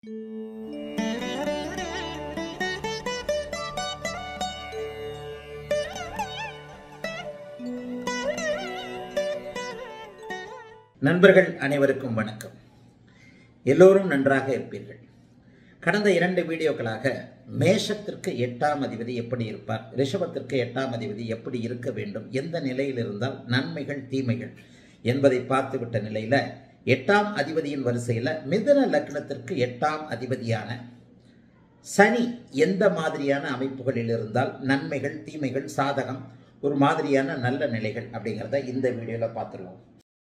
நண்பர்கள் அனைவருக்கும் வணக்கம் எல்லோரும் நன்றாக இருப்பீர்கள் கடந்த இரண்டு வீடியோக்களாக மேஷத்திற்கு எட்டாம் அதிபதி எப்படி இருப்பார் ரிஷபத்திற்கு எட்டாம் அதிபதி எப்படி இருக்க வேண்டும் எந்த நிலையில் இருந்தால் நன்மைகள் தீமைகள் என்பதை பார்த்துவிட்ட நிலையில எட்டாம் அதிபதியின் வரிசையில மிதுன லக்னத்திற்கு எட்டாம் அதிபதியான சனி எந்த மாதிரியான அமைப்புகளில் இருந்தால் நன்மைகள் தீமைகள் சாதகம் ஒரு மாதிரியான நல்ல நிலைகள் அப்படிங்கிறத இந்த வீடியோல பார்த்துருவோம்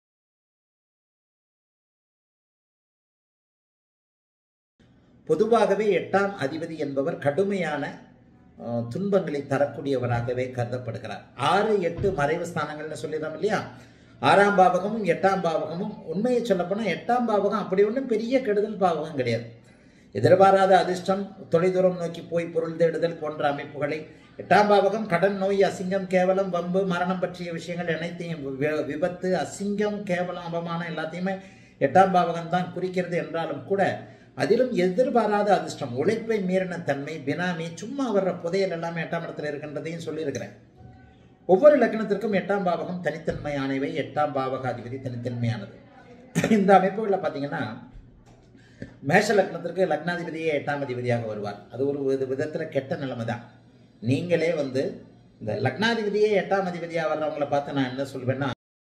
பொதுவாகவே எட்டாம் அதிபதி என்பவர் கடுமையான அஹ், துன்பங்களை தரக்கூடியவராகவே கருதப்படுகிறார் ஆறு எட்டு மறைவு ஸ்தானங்கள்னு சொல்லிடுறோம் இல்லையா ஆறாம் பாவகமும் எட்டாம் பாவகமும் உண்மையை சொல்லப்போனால் எட்டாம் பாவகம் அப்படி ஒன்றும் பெரிய கெடுதல் பாவகம் கிடையாது எதிர்பாராத அதிர்ஷ்டம் தொலைதூரம் நோக்கி போய் பொருள் தேடுதல் போன்ற அமைப்புகளை எட்டாம் பாவகம் கடன் நோய் அசிங்கம் கேவலம் வம்பு மரணம் பற்றிய விஷயங்கள் அனைத்தையும் வி- விபத்து அசிங்கம் கேவலம் அவமானம் எல்லாத்தையுமே எட்டாம் பாவகம் தான் குறிக்கிறது என்றாலும் கூட அதிலும் எதிர்பாராத அதிர்ஷ்டம் உழைப்பை மீறின தன்மை பினாமி சும்மா வர்ற புதையல் எல்லாமே எட்டாம் இடத்துல இருக்கின்றதையும் சொல்லியிருக்கிறேன் ஒவ்வொரு லக்னத்திற்கும் எட்டாம் பாவகம் தனித்தன்மையானவை எட்டாம் பாவக அதிபதி தனித்தன்மையானது இந்த அமைப்புகளில் பார்த்தீங்கன்னா மேஷ லக்னத்திற்கு லக்னாதிபதியே எட்டாம் அதிபதியாக வருவார் அது ஒரு வித- விதத்துல கெட்ட நிலைமை தான் நீங்களே வந்து இந்த லக்னாதிபதியே எட்டாம் அதிபதியாக வர்றவங்களை பார்த்து நான் என்ன சொல்வேன்னா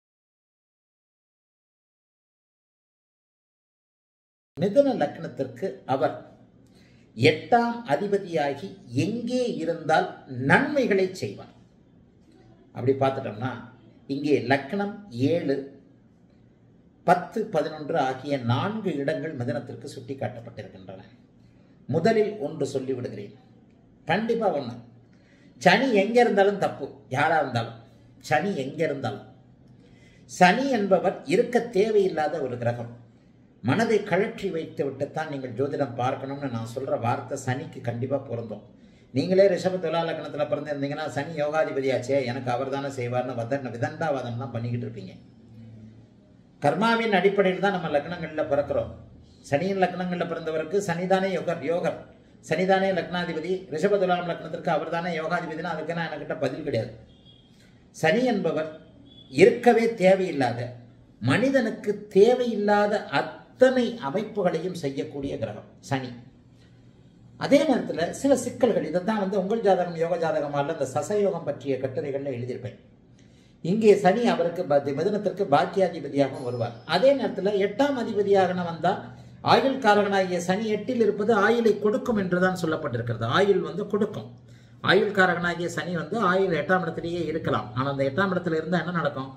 மிதுன லக்னத்திற்கு அவர் எட்டாம் அதிபதியாகி எங்கே இருந்தால் நன்மைகளை செய்வார் அப்படி பார்த்துட்டோம்னா இங்கே லக்னம் ஏழு பத்து பதினொன்று ஆகிய நான்கு இடங்கள் மிதனத்திற்கு சுட்டி காட்டப்பட்டிருக்கின்றன முதலில் ஒன்று சொல்லிவிடுகிறேன் கண்டிப்பா ஒன்று சனி எங்க இருந்தாலும் தப்பு யாரா இருந்தாலும் சனி எங்க இருந்தாலும் சனி என்பவர் இருக்க தேவையில்லாத ஒரு கிரகம் மனதை கழற்றி வைத்து விட்டுத்தான் நீங்கள் ஜோதிடம் பார்க்கணும்னு நான் சொல்ற வார்த்தை சனிக்கு கண்டிப்பா பொருந்தும் நீங்களே ரிஷப துலா லக்னத்துல பிறந்திருந்தீங்கன்னா சனி யோகாதிபதியாச்சே எனக்கு அவர் தானே செய்வார்னு வதன் விதண்டாவாதம்லாம் பண்ணிக்கிட்டு இருப்பீங்க கர்மாவின் அடிப்படையில் தான் நம்ம லக்னங்களில் பிறக்கிறோம் சனியின் லக்னங்களில் பிறந்தவருக்கு சனிதானே யோகர் யோகர் சனிதானே லக்னாதிபதி ரிஷபதுலாம் லக்னத்திற்கு அவர் தானே யோகாதிபதினா அதுக்குன்னா என்கிட்ட பதில் கிடையாது சனி என்பவர் இருக்கவே தேவையில்லாத மனிதனுக்கு தேவையில்லாத அத்தனை அமைப்புகளையும் செய்யக்கூடிய கிரகம் சனி அதே நேரத்தில் சில சிக்கல்கள் இதை தான் வந்து உங்கள் ஜாதகம் யோக ஜாதகமாக இந்த சசயோகம் பற்றிய கட்டுரைகளில் எழுதியிருப்பேன் இங்கே சனி அவருக்கு ப- மிதுனத்திற்கு பாக்கியாதிபதியாகவும் வருவார் அதே நேரத்தில் எட்டாம் அதிபதியாக வந்தால் ஆயுள் காரகனாகிய சனி எட்டில் இருப்பது ஆயுளை கொடுக்கும் என்றுதான் சொல்லப்பட்டிருக்கிறது ஆயுள் வந்து கொடுக்கும் ஆயுள் காரகனாகிய சனி வந்து ஆயுள் எட்டாம் இடத்திலேயே இருக்கலாம் ஆனால் அந்த எட்டாம் இடத்துல இருந்தால் என்ன நடக்கும்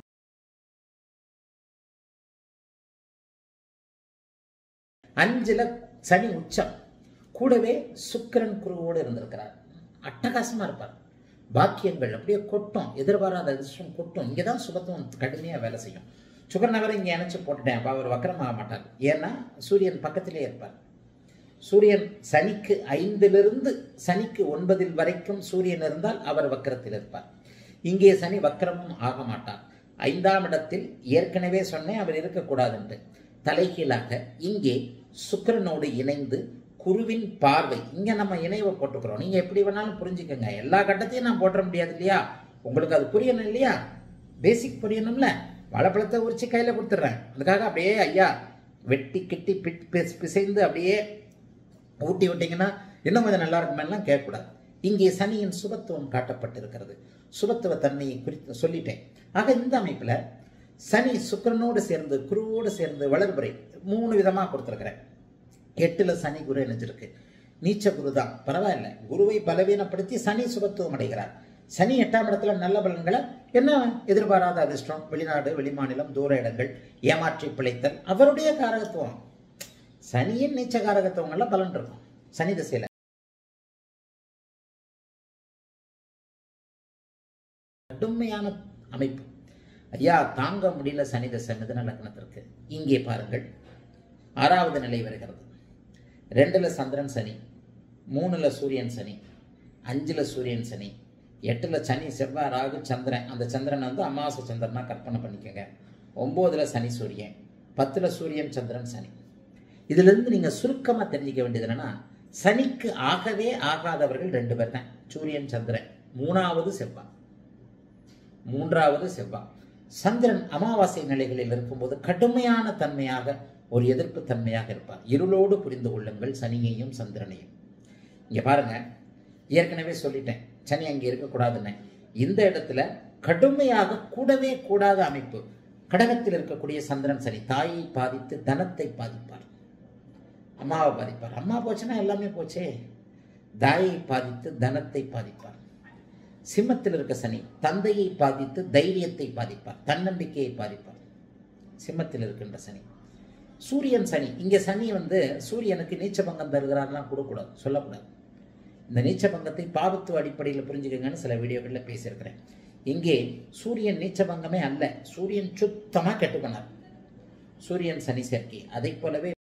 அஞ்சுல சனி உச்சம் கூடவே சுக்கிரன் குருவோடு இருந்திருக்கிறார் அட்டகாசமா இருப்பார் பாக்கியங்கள் அப்படியே கொட்டும் எதிர்பாராத அதிர்ஷ்டம் கொட்டும் இங்கே தான் சுபத்துவம் கடுமையாக வேலை செய்யும் சுக்கரன் அவரை இங்கே இணைச்சு போட்டுட்டேன் அப்போ அவர் வக்கரமாக மாட்டார் ஏன்னா சூரியன் பக்கத்திலே இருப்பார் சூரியன் சனிக்கு ஐந்திலிருந்து சனிக்கு ஒன்பதில் வரைக்கும் சூரியன் இருந்தால் அவர் வக்கரத்தில் இருப்பார் இங்கே சனி வக்கரமும் ஆக மாட்டார் ஐந்தாம் இடத்தில் ஏற்கனவே சொன்னேன் அவர் இருக்கக்கூடாதுன்ட்டு தலைகீழாக இங்கே சுக்கிரனோடு இணைந்து குருவின் பார்வை இங்க நம்ம இணைவை போட்டுக்கிறோம் நீங்க எப்படி வேணாலும் புரிஞ்சுக்கங்க எல்லா கட்டத்தையும் நான் போட்டுற முடியாது இல்லையா உங்களுக்கு அது புரியணும் இல்லையா பேசிக் புரியணும்ல வாழைப்பழத்தை உரிச்சு கையில கொடுத்துட்றேன் அதுக்காக அப்படியே ஐயா வெட்டி கிட்டி பிட் பிஸ்- பிசைந்து அப்படியே ஊட்டி விட்டீங்கன்னா இன்னும் கொஞ்சம் நல்லா இருக்குமெல்லாம் கேட்கக்கூடாது இங்கே சனியின் சுபத்துவம் காட்டப்பட்டிருக்கிறது சுபத்துவ தன்மையை குறித்து சொல்லிட்டேன் ஆக இந்த அமைப்பில் சனி சுக்கிரனோடு சேர்ந்து குருவோடு சேர்ந்து வளர்புரை மூணு விதமாக கொடுத்துருக்கிறேன் எட்டுல சனி குரு இணைஞ்சிருக்கு நீச்ச குரு தான் பரவாயில்ல குருவை பலவீனப்படுத்தி சனி சுபத்துவம் அடைகிறார் சனி எட்டாம் இடத்துல நல்ல பலன்களை என்ன எதிர்பாராத அதிர்ஷ்டம் வெளிநாடு வெளிமாநிலம் தூர இடங்கள் ஏமாற்றி பிழைத்தல் அவருடைய காரகத்துவம் சனியின் நீச்ச காரகத்துவங்கள்ல பலன் இருக்கும் சனி திசையில கடுமையான அமைப்பு ஐயா தாங்க முடியல சனி தசை மிதன லக்னத்திற்கு இங்கே பாருங்கள் ஆறாவது நிலை வருகிறது ரெண்டுல சந்திரன் சனி மூணுல சூரியன் சனி அஞ்சுல சூரியன் சனி எட்டுல சனி செவ்வாய் ராகு சந்திரன் அந்த சந்திரன் வந்து அமாவாசை சந்திரனா கற்பனை பண்ணிக்கோங்க ஒம்போதுல சனி சூரியன் பத்துல சூரியன் சந்திரன் சனி இதிலிருந்து நீங்கள் சுருக்கமாக தெரிஞ்சுக்க வேண்டியது என்னன்னா சனிக்கு ஆகவே ஆகாதவர்கள் ரெண்டு பேர் தான் சூரியன் சந்திரன் மூணாவது செவ்வாய் மூன்றாவது செவ்வாய் சந்திரன் அமாவாசை நிலைகளில் இருக்கும்போது கடுமையான தன்மையாக ஒரு எதிர்ப்பு தன்மையாக இருப்பார் இருளோடு புரிந்து கொள்ளுங்கள் சனியையும் சந்திரனையும் இங்க பாருங்க ஏற்கனவே சொல்லிட்டேன் சனி அங்கே இருக்கக்கூடாதுன்னு இந்த இடத்துல கடுமையாக கூடவே கூடாத அமைப்பு கடகத்தில் இருக்கக்கூடிய சந்திரன் சனி தாயை பாதித்து தனத்தை பாதிப்பார் அம்மாவை பாதிப்பார் அம்மா போச்சுன்னா எல்லாமே போச்சே தாயை பாதித்து தனத்தை பாதிப்பார் சிம்மத்தில் இருக்க சனி தந்தையை பாதித்து தைரியத்தை பாதிப்பார் தன்னம்பிக்கையை பாதிப்பார் சிம்மத்தில் இருக்கின்ற சனி சூரியன் சனி இங்க சனி வந்து சூரியனுக்கு நீச்சபங்கம் தருகிறார்லாம் கொடுக்கூடாது சொல்லக்கூடாது இந்த நீச்சபங்கத்தை பாவத்துவ அடிப்படையில் புரிஞ்சுக்கங்கன்னு சில வீடியோகளில் பேசியிருக்கிறேன் இங்கே சூரியன் நீச்சபங்கமே அல்ல சூரியன் சுத்தமாக கெட்டு பண்ணார் சூரியன் சனி சேர்க்கை அதை போலவே